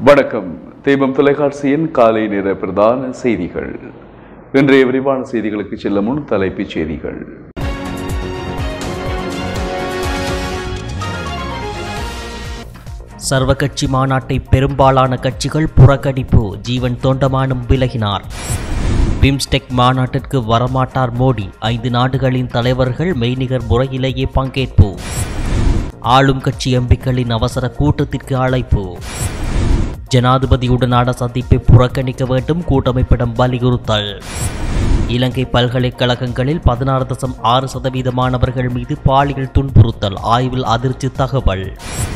வணக்கம் தீபம் தொலைக்காட்சியின் காலை நேர பிரதான செய்திகள் இன்றைய விரிவான செய்திகளுக்கு செல்ல முன் தலைப்புச் செய்திகள் சர்வகட்சி மாநாட்டை பெரும்பாலான கட்சிகள் புறக்கணிப்பு ஜீவன் தொண்டமானும் விலகினார் பிம்ஸ்டெக் மாநாட்டிற்கு வரமாட்டார் மோடி ஐந்து நாடுகளின் தலைவர்கள் மெய்நிகர் முறையிலேயே பங்கேற்பு ஆளும் கட்சி எம்பிக்களின் அவசர கூட்டத்திற்கு அழைப்பு ஜனாதிபதியுடனான சந்திப்பை புறக்கணிக்க வேண்டும் கூட்டமைப்பிடம் வலியுறுத்தல் இலங்கை பல்கலைக்கழகங்களில் பதினாறு தசம் ஆறு சதவீத மாணவர்கள் மீது பாலியல் துன்புறுத்தல் ஆய்வில் அதிர்ச்சி தகவல்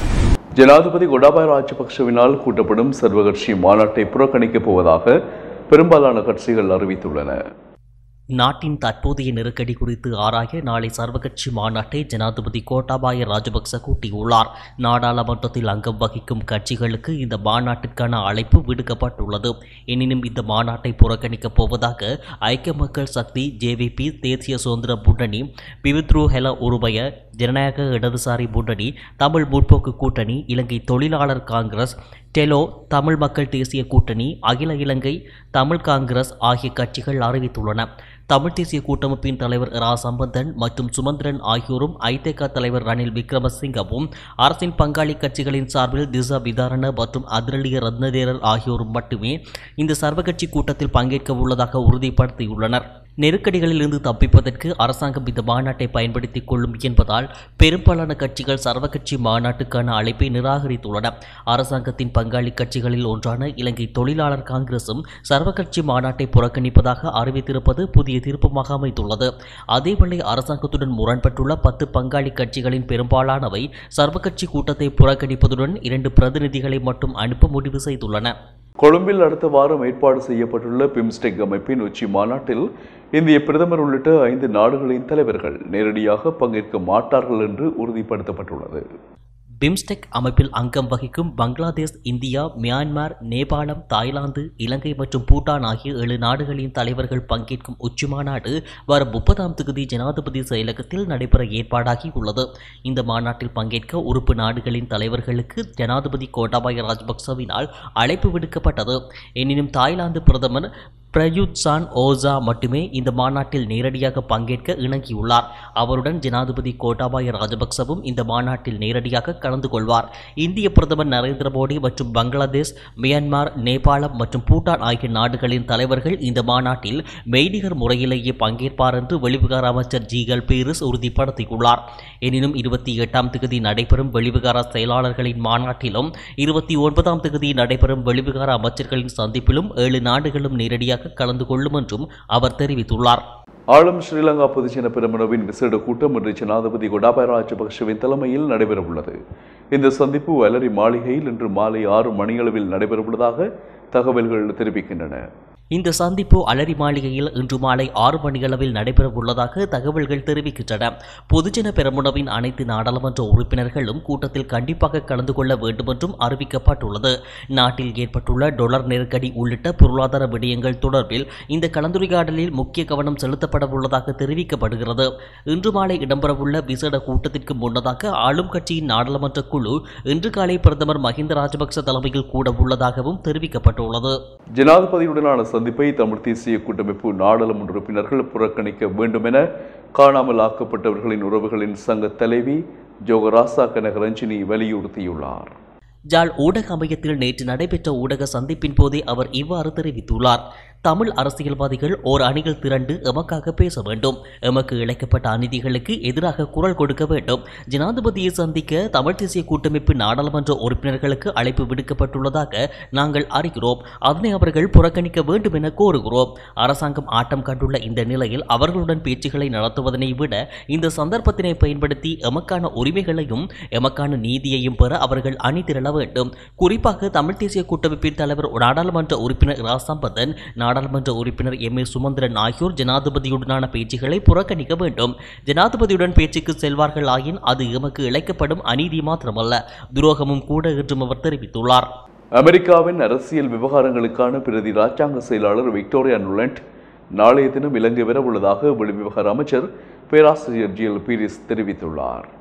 ஜனாதிபதி கோட்டாபாய ராஜபக்ஷவினால் கூட்டப்படும் சர்வகட்சி மாநாட்டை புறக்கணிக்கப் போவதாக பெரும்பாலான கட்சிகள் அறிவித்துள்ளன நாட்டின் தற்போதைய நெருக்கடி குறித்து ஆராய நாளை சர்வகட்சி மாநாட்டை ஜனாதிபதி கோட்டாபாய ராஜபக்ச கூட்டியுள்ளார் நாடாளுமன்றத்தில் அங்கம் வகிக்கும் கட்சிகளுக்கு இந்த மாநாட்டிற்கான அழைப்பு விடுக்கப்பட்டுள்ளது எனினும் இந்த மாநாட்டை புறக்கணிக்கப் போவதாக ஐக்கிய மக்கள் சக்தி ஜேவிபி தேசிய சுதந்திர முன்னணி பிவித்ரு ஹெல உருபய ஜனநாயக இடதுசாரி முன்னணி தமிழ் முற்போக்கு கூட்டணி இலங்கை தொழிலாளர் காங்கிரஸ் டெலோ தமிழ் மக்கள் தேசிய கூட்டணி அகில இலங்கை தமிழ் காங்கிரஸ் ஆகிய கட்சிகள் அறிவித்துள்ளன தமிழ் தேசிய கூட்டமைப்பின் தலைவர் ரா சம்பந்தன் மற்றும் சுமந்திரன் ஆகியோரும் ஐதேக தலைவர் ரணில் விக்ரமசிங்கவும் அரசின் பங்காளி கட்சிகளின் சார்பில் திசா விதாரண மற்றும் அதிரலிய ரத்னதேரர் ஆகியோரும் மட்டுமே இந்த சர்வகட்சி கூட்டத்தில் பங்கேற்க உள்ளதாக உறுதிப்படுத்தியுள்ளனர் நெருக்கடிகளிலிருந்து தப்பிப்பதற்கு அரசாங்கம் இந்த மாநாட்டை பயன்படுத்திக் கொள்ளும் என்பதால் பெரும்பாலான கட்சிகள் சர்வகட்சி மாநாட்டுக்கான அழைப்பை நிராகரித்துள்ளன அரசாங்கத்தின் பங்காளி கட்சிகளில் ஒன்றான இலங்கை தொழிலாளர் காங்கிரசும் சர்வகட்சி மாநாட்டை புறக்கணிப்பதாக அறிவித்திருப்பது புதிய திருப்பமாக அமைத்துள்ளது அதேவேளை அரசாங்கத்துடன் முரண்பட்டுள்ள பத்து பங்காளி கட்சிகளின் பெரும்பாலானவை சர்வகட்சி கூட்டத்தை புறக்கணிப்பதுடன் இரண்டு பிரதிநிதிகளை மட்டும் அனுப்ப முடிவு செய்துள்ளன கொழும்பில் அடுத்த வாரம் ஏற்பாடு செய்யப்பட்டுள்ள பிம்ஸ்டெக் அமைப்பின் உச்சி மாநாட்டில் இந்திய பிரதமர் உள்ளிட்ட ஐந்து நாடுகளின் தலைவர்கள் நேரடியாக பங்கேற்க மாட்டார்கள் என்று உறுதிப்படுத்தப்பட்டுள்ளது பிம்ஸ்டெக் அமைப்பில் அங்கம் வகிக்கும் பங்களாதேஷ் இந்தியா மியான்மர் நேபாளம் தாய்லாந்து இலங்கை மற்றும் பூட்டான் ஆகிய ஏழு நாடுகளின் தலைவர்கள் பங்கேற்கும் உச்சி மாநாடு வரும் முப்பதாம் தேதி ஜனாதிபதி செயலகத்தில் நடைபெற ஏற்பாடாகி உள்ளது இந்த மாநாட்டில் பங்கேற்க உறுப்பு நாடுகளின் தலைவர்களுக்கு ஜனாதிபதி கோட்டாபாய ராஜபக்சவினால் அழைப்பு விடுக்கப்பட்டது எனினும் தாய்லாந்து பிரதமர் பிரயுத் சான் ஓசா மட்டுமே இந்த மாநாட்டில் நேரடியாக பங்கேற்க இணங்கியுள்ளார் அவருடன் ஜனாதிபதி கோட்டாபாய ராஜபக்சவும் இந்த மாநாட்டில் நேரடியாக கலந்து கொள்வார் இந்திய பிரதமர் நரேந்திர மோடி மற்றும் பங்களாதேஷ் மியான்மர் நேபாளம் மற்றும் பூட்டான் ஆகிய நாடுகளின் தலைவர்கள் இந்த மாநாட்டில் மெய்நிகர் முறையிலேயே பங்கேற்பார் என்று வெளிவிகார அமைச்சர் ஜிகல் பீரிஸ் உறுதிப்படுத்தியுள்ளார் எனினும் இருபத்தி எட்டாம் தேதி நடைபெறும் வெளிவிகார செயலாளர்களின் மாநாட்டிலும் இருபத்தி ஒன்பதாம் தேதி நடைபெறும் வெளிவிகார அமைச்சர்களின் சந்திப்பிலும் ஏழு நாடுகளும் நேரடியாக கலந்து கொள்ளும் என்றும் அவர் தெரிவித்துள்ளார் ஆளும் ஸ்ரீலங்கா பொதுஜன பெருமனவின் விசேட கூட்டம் இன்று ஜனாதிபதி கோட்டாபாய ராஜபக்ஷவின் தலைமையில் நடைபெறவுள்ளது இந்த சந்திப்பு வலரி மாளிகையில் இன்று மாலை ஆறு மணியளவில் நடைபெறவுள்ளதாக தகவல்கள் தெரிவிக்கின்றன இந்த சந்திப்பு அலரி மாளிகையில் இன்று மாலை ஆறு மணியளவில் நடைபெறவுள்ளதாக தகவல்கள் தெரிவிக்கின்றன பொதுஜன பெரமுனவின் அனைத்து நாடாளுமன்ற உறுப்பினர்களும் கூட்டத்தில் கண்டிப்பாக கலந்து கொள்ள வேண்டும் என்றும் அறிவிக்கப்பட்டுள்ளது நாட்டில் ஏற்பட்டுள்ள டொலர் நெருக்கடி உள்ளிட்ட பொருளாதார விடயங்கள் தொடர்பில் இந்த கலந்துரையாடலில் முக்கிய கவனம் செலுத்தப்பட உள்ளதாக தெரிவிக்கப்படுகிறது இன்று மாலை இடம்பெறவுள்ள விசேட கூட்டத்திற்கு முன்னதாக ஆளும் கட்சியின் நாடாளுமன்ற குழு இன்று காலை பிரதமர் மஹிந்த ராஜபக்ச தலைமையில் கூட உள்ளதாகவும் தெரிவிக்கப்பட்டுள்ளது ஜனாதிபதியுடனான சந்திப்பை தமிழ் தேசிய கூட்டமைப்பு நாடாளுமன்ற உறுப்பினர்கள் புறக்கணிக்க வேண்டும் என காணாமல் ஆக்கப்பட்டவர்களின் உறவுகளின் சங்க தலைவி ஜோகராசா கனகரஞ்சினி வலியுறுத்தியுள்ளார் ஜாழ் ஊடக அமையத்தில் நேற்று நடைபெற்ற ஊடக சந்திப்பின் போதே அவர் இவ்வாறு தெரிவித்துள்ளார் தமிழ் அரசியல்வாதிகள் ஓர் அணியில் திரண்டு எமக்காக பேச வேண்டும் எமக்கு இழைக்கப்பட்ட அநீதிகளுக்கு எதிராக குரல் கொடுக்க வேண்டும் ஜனாதிபதியை சந்திக்க தமிழ் தேசிய கூட்டமைப்பு நாடாளுமன்ற உறுப்பினர்களுக்கு அழைப்பு விடுக்கப்பட்டுள்ளதாக நாங்கள் அறிகிறோம் அதனை அவர்கள் புறக்கணிக்க வேண்டும் என கோருகிறோம் அரசாங்கம் ஆட்டம் கண்டுள்ள இந்த நிலையில் அவர்களுடன் பேச்சுக்களை நடத்துவதனை விட இந்த சந்தர்ப்பத்தினை பயன்படுத்தி எமக்கான உரிமைகளையும் எமக்கான நீதியையும் பெற அவர்கள் அணி திரள வேண்டும் குறிப்பாக தமிழ் தேசிய கூட்டமைப்பின் தலைவர் நாடாளுமன்ற உறுப்பினர் ரா சம்பந்தன் நாடாளுமன்ற உறுப்பினர் எம் ஏ சுமந்திரன் ஆகியோர் ஜனாதிபதியுடனான பேச்சுக்களை புறக்கணிக்க வேண்டும் ஜனாதிபதியுடன் பேச்சுக்கு செல்வார்கள் ஆயின் அது எமக்கு இழைக்கப்படும் அநீதி மாத்திரமல்ல துரோகமும் கூட என்றும் அவர் தெரிவித்துள்ளார் அமெரிக்காவின் அரசியல் விவகாரங்களுக்கான பிரதி ராஜாங்க செயலாளர் விக்டோரியா நுலண்ட் நாளைய தினம் இலங்கை வரவுள்ளதாக வெளிவிவகார அமைச்சர் பேராசிரியர் ஜி எல் பீரிஸ் தெரிவித்துள்ளார்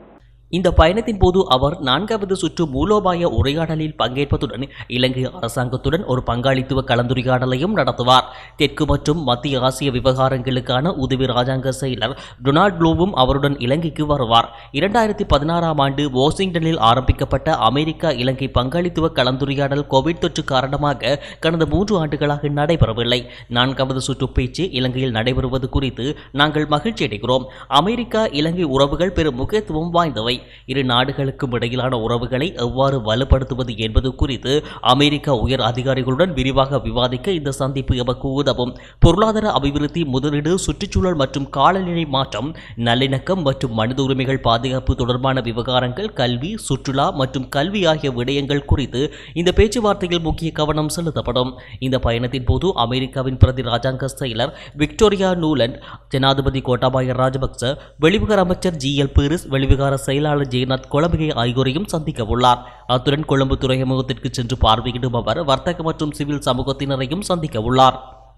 இந்த பயணத்தின் போது அவர் நான்காவது சுற்று மூலோபாய உரையாடலில் பங்கேற்பதுடன் இலங்கை அரசாங்கத்துடன் ஒரு பங்காளித்துவ கலந்துரையாடலையும் நடத்துவார் தெற்கு மற்றும் மத்திய ஆசிய விவகாரங்களுக்கான உதவி ராஜாங்க செயலர் டொனால்ட் ப்ளூவும் அவருடன் இலங்கைக்கு வருவார் இரண்டாயிரத்தி பதினாறாம் ஆண்டு வாஷிங்டனில் ஆரம்பிக்கப்பட்ட அமெரிக்கா இலங்கை பங்காளித்துவ கலந்துரையாடல் கோவிட் தொற்று காரணமாக கடந்த மூன்று ஆண்டுகளாக நடைபெறவில்லை நான்காவது சுற்று பேச்சு இலங்கையில் நடைபெறுவது குறித்து நாங்கள் மகிழ்ச்சி அடைகிறோம் அமெரிக்கா இலங்கை உறவுகள் பெரும் முக்கியத்துவம் வாய்ந்தவை இரு நாடுகளுக்கும் இடையிலான உறவுகளை எவ்வாறு வலுப்படுத்துவது என்பது குறித்து அமெரிக்க உயர் அதிகாரிகளுடன் விரிவாக விவாதிக்க இந்த சந்திப்பு எமக்கு உதவும் பொருளாதார அபிவிருத்தி முதலீடு சுற்றுச்சூழல் மற்றும் காலநிலை மாற்றம் நல்லிணக்கம் மற்றும் மனித உரிமைகள் பாதுகாப்பு தொடர்பான விவகாரங்கள் கல்வி சுற்றுலா மற்றும் கல்வி ஆகிய விடயங்கள் குறித்து இந்த பேச்சுவார்த்தையில் முக்கிய கவனம் செலுத்தப்படும் இந்த பயணத்தின் போது அமெரிக்காவின் பிரதி ராஜாங்க செயலர் விக்டோரியா நூலண்ட் ஜனாதிபதி கோட்டாபாய ராஜபக்ச வெளிவிகார அமைச்சர் ஜி எல் பீரிஸ் வெளிவிகார செயலாளர் ஜெயநாத் கொலம்பிகை ஆகியோரையும் சந்திக்க உள்ளார் அத்துடன் கொழும்பு துறைமுகத்திற்கு சென்று பார்வையிடும் அவர் வர்த்தக மற்றும் சிவில் சமூகத்தினரையும் சந்திக்க உள்ளார்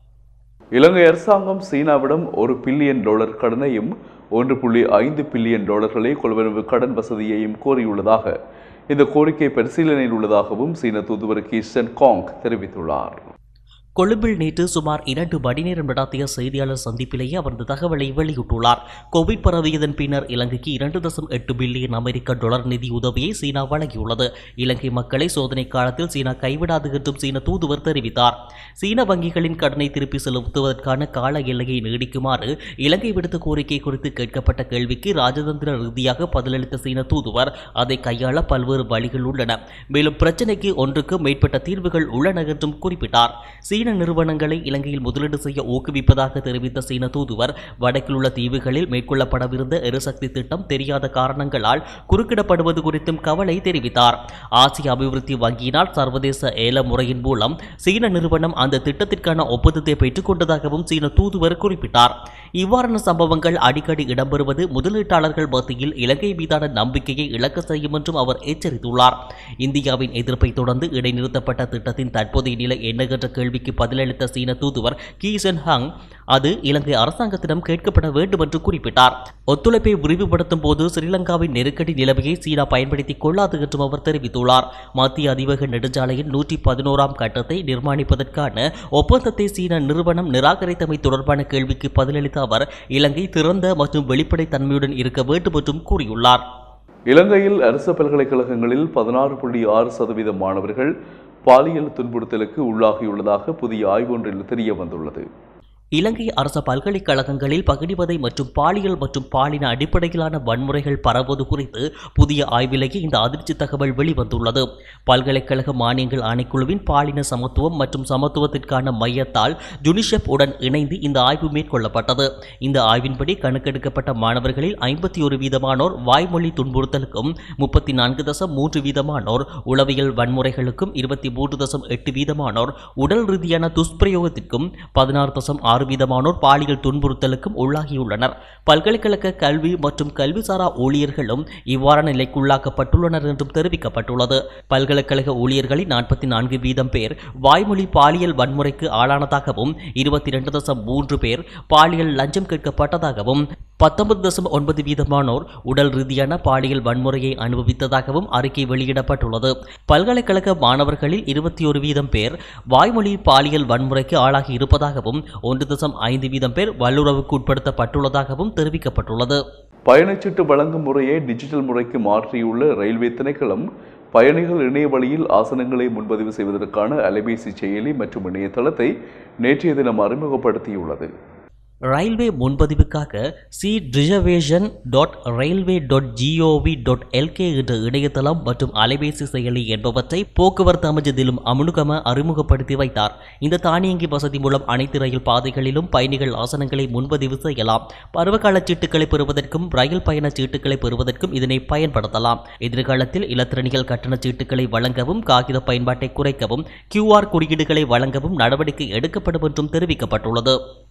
இலங்கை அரசாங்கம் சீனாவிடம் ஒரு பில்லியன் டாலர் கடனையும் ஒன்று புள்ளி ஐந்து பில்லியன் டாலர்களை கொள்வனவு கடன் வசதியையும் கோரியுள்ளதாக இந்த கோரிக்கை பரிசீலனையில் உள்ளதாகவும் சீன தூதுவர் கீஸ்டன் காங் தெரிவித்துள்ளார் கொழும்பில் நேற்று சுமார் இரண்டு மணி நேரம் நடத்திய செய்தியாளர் சந்திப்பிலேயே அவர் இந்த தகவலை வெளியிட்டுள்ளார் கோவிட் பரவியதன் பின்னர் இலங்கைக்கு இரண்டு தசம் எட்டு பில்லியன் அமெரிக்க டாலர் நிதி உதவியை சீனா வழங்கியுள்ளது இலங்கை மக்களை சோதனை காலத்தில் சீனா கைவிடாது என்றும் சீன தூதுவர் தெரிவித்தார் சீன வங்கிகளின் கடனை திருப்பி செலுத்துவதற்கான கால எல்லையை நீடிக்குமாறு இலங்கை விடுத்த கோரிக்கை குறித்து கேட்கப்பட்ட கேள்விக்கு ராஜதந்திர ரீதியாக பதிலளித்த சீன தூதுவர் அதை கையாள பல்வேறு வழிகள் உள்ளன மேலும் பிரச்சினைக்கு ஒன்றுக்கு மேற்பட்ட தீர்வுகள் உள்ளன என்றும் குறிப்பிட்டார் சீன நிறுவனங்களை இலங்கையில் முதலீடு செய்ய ஊக்குவிப்பதாக தெரிவித்த சீன தூதுவர் வடக்கில் உள்ள தீவுகளில் மேற்கொள்ளப்படவிருந்த எரிசக்தி திட்டம் தெரியாத காரணங்களால் குறுக்கிடப்படுவது குறித்தும் கவலை தெரிவித்தார் ஆசிய அபிவிருத்தி வங்கியினால் சர்வதேச ஏல முறையின் மூலம் சீன நிறுவனம் அந்த திட்டத்திற்கான ஒப்பந்தத்தை பெற்றுக்கொண்டதாகவும் சீன தூதுவர் குறிப்பிட்டார் இவ்வாறான சம்பவங்கள் அடிக்கடி இடம்பெறுவது முதலீட்டாளர்கள் மத்தியில் இலங்கை மீதான நம்பிக்கையை இழக்க செய்யும் என்றும் அவர் எச்சரித்துள்ளார் இந்தியாவின் எதிர்ப்பை தொடர்ந்து இடைநிறுத்தப்பட்ட திட்டத்தின் தற்போதைய நிலை என்ன என்ற கேள்விக்கு பதிலளித்த சீன தூதுவர் கீசன் ஹங் அது இலங்கை அரசாங்கத்திடம் கேட்கப்பட வேண்டும் என்று குறிப்பிட்டார் ஒத்துழைப்பை விரிவுபடுத்தும் போது ஸ்ரீலங்காவின் நெருக்கடி நிலைமையை சீனா பயன்படுத்திக் கொள்ளாது என்றும் அவர் தெரிவித்துள்ளார் மத்திய அதிவேக நெடுஞ்சாலையின் நூற்றி பதினோராம் கட்டத்தை நிர்மாணிப்பதற்கான ஒப்பந்தத்தை சீன நிறுவனம் நிராகரித்தமை தொடர்பான கேள்விக்கு பதிலளித்த அவர் இலங்கை திறந்த மற்றும் வெளிப்படைத்தன்மையுடன் இருக்க வேண்டும் என்றும் கூறியுள்ளார் இலங்கையில் அரசு பல்கலைக்கழகங்களில் பதினாறு புள்ளி ஆறு சதவீத மாணவர்கள் பாலியல் துன்புறுத்தலுக்கு உள்ளாகியுள்ளதாக புதிய ஆய்வொன்றில் தெரிய வந்துள்ளது இலங்கை அரச பல்கலைக்கழகங்களில் பகிடிவதை மற்றும் பாலியல் மற்றும் பாலின அடிப்படையிலான வன்முறைகள் பரவுவது குறித்து புதிய ஆய்விலேயே இந்த அதிர்ச்சி தகவல் வெளிவந்துள்ளது பல்கலைக்கழக மானியங்கள் ஆணைக்குழுவின் பாலின சமத்துவம் மற்றும் சமத்துவத்திற்கான மையத்தால் ஜுனிஷெப் உடன் இணைந்து இந்த ஆய்வு மேற்கொள்ளப்பட்டது இந்த ஆய்வின்படி கணக்கெடுக்கப்பட்ட மாணவர்களில் ஐம்பத்தி ஒரு வீதமானோர் வாய்மொழி துன்புறுத்தலுக்கும் முப்பத்தி நான்கு தசம் மூன்று வீதமானோர் உளவியல் வன்முறைகளுக்கும் இருபத்தி மூன்று தசம் எட்டு வீதமானோர் உடல் ரீதியான துஷ்பிரயோகத்திற்கும் பதினாறு தசம் ஆறு வீதமானோர் பாலியல் துன்புறுத்தலுக்கும் உள்ளாகியுள்ளனர் பல்கலைக்கழக கல்வி மற்றும் கல்விசாரா ஊழியர்களும் இவ்வாறான நிலைக்குள்ளாக்கப்பட்டுள்ளனர் என்றும் தெரிவிக்கப்பட்டுள்ளது பல்கலைக்கழக ஊழியர்களில் நாற்பத்தி நான்கு வீதம் பேர் வாய்மொழி பாலியல் வன்முறைக்கு ஆளானதாகவும் இருபத்தி இரண்டு தசம் மூன்று பேர் பாலியல் லஞ்சம் கேட்கப்பட்டதாகவும் பத்தொன்பது தசம் ஒன்பது வீதமானோர் உடல் ரீதியான பாலியல் வன்முறையை அனுபவித்ததாகவும் அறிக்கை வெளியிடப்பட்டுள்ளது பல்கலைக்கழக மாணவர்களில் இருபத்தி ஒரு வீதம் பேர் வாய்மொழி பாலியல் வன்முறைக்கு ஆளாகி இருப்பதாகவும் ஒன்று தசம் ஐந்து வீதம் பேர் வல்லுறவுக்கு உட்படுத்தப்பட்டுள்ளதாகவும் தெரிவிக்கப்பட்டுள்ளது பயணச்சீட்டு வழங்கும் முறையை டிஜிட்டல் முறைக்கு மாற்றியுள்ள ரயில்வே திணைக்களம் பயணிகள் இணைய வழியில் ஆசனங்களை முன்பதிவு செய்வதற்கான அலைபேசி செயலி மற்றும் இணையதளத்தை நேற்றைய தினம் அறிமுகப்படுத்தியுள்ளது ரயில்வே முன்பதிவுக்காக C reservation dot railway dot G O V dot LK என்ற இணையதளம் மற்றும் அலைபேசி செயலி என்பவற்றை போக்குவரத்து அமைச்சதிலும் அமுனுகம அறிமுகப்படுத்தி வைத்தார் இந்த தானியங்கி வசதி மூலம் அனைத்து ரயில் பாதைகளிலும் பயணிகள் ஆசனங்களை முன்பதிவு செய்யலாம் பருவகால சீட்டுகளை பெறுவதற்கும் ரயில் பயண சீட்டுகளை பெறுவதற்கும் இதனை பயன்படுத்தலாம் எதிர்காலத்தில் இலத்திரனியல் கட்டண சீட்டுகளை வழங்கவும் காகித பயன்பாட்டை குறைக்கவும் கியூஆர் குறியீடுகளை வழங்கவும் நடவடிக்கை எடுக்கப்படும் என்றும் தெரிவிக்கப்பட்டுள்ளது